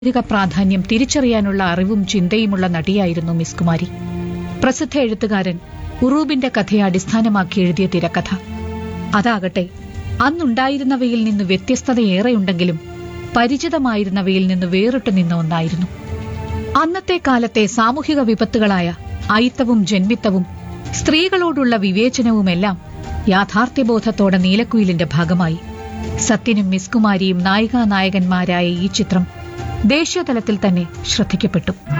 സാമൂഹിക പ്രാധാന്യം തിരിച്ചറിയാനുള്ള അറിവും ചിന്തയുമുള്ള നടിയായിരുന്നു മിസ് കുമാരി പ്രസിദ്ധ എഴുത്തുകാരൻ ഉറൂബിന്റെ കഥയെ അടിസ്ഥാനമാക്കി എഴുതിയ തിരക്കഥ അതാകട്ടെ അന്നുണ്ടായിരുന്നവയിൽ നിന്ന് വ്യത്യസ്തതയേറെയുണ്ടെങ്കിലും പരിചിതമായിരുന്നവയിൽ നിന്ന് വേറിട്ടു നിന്ന ഒന്നായിരുന്നു അന്നത്തെ കാലത്തെ സാമൂഹിക വിപത്തുകളായ അയിത്തവും ജന്മിത്തവും സ്ത്രീകളോടുള്ള വിവേചനവുമെല്ലാം യാഥാർത്ഥ്യബോധത്തോടെ നീലക്കുയിലിന്റെ ഭാഗമായി സത്യനും മിസ് കുമാരിയും നായികാനായകന്മാരായ ഈ ചിത്രം ദേശീയതലത്തിൽ തന്നെ ശ്രദ്ധിക്കപ്പെട്ടു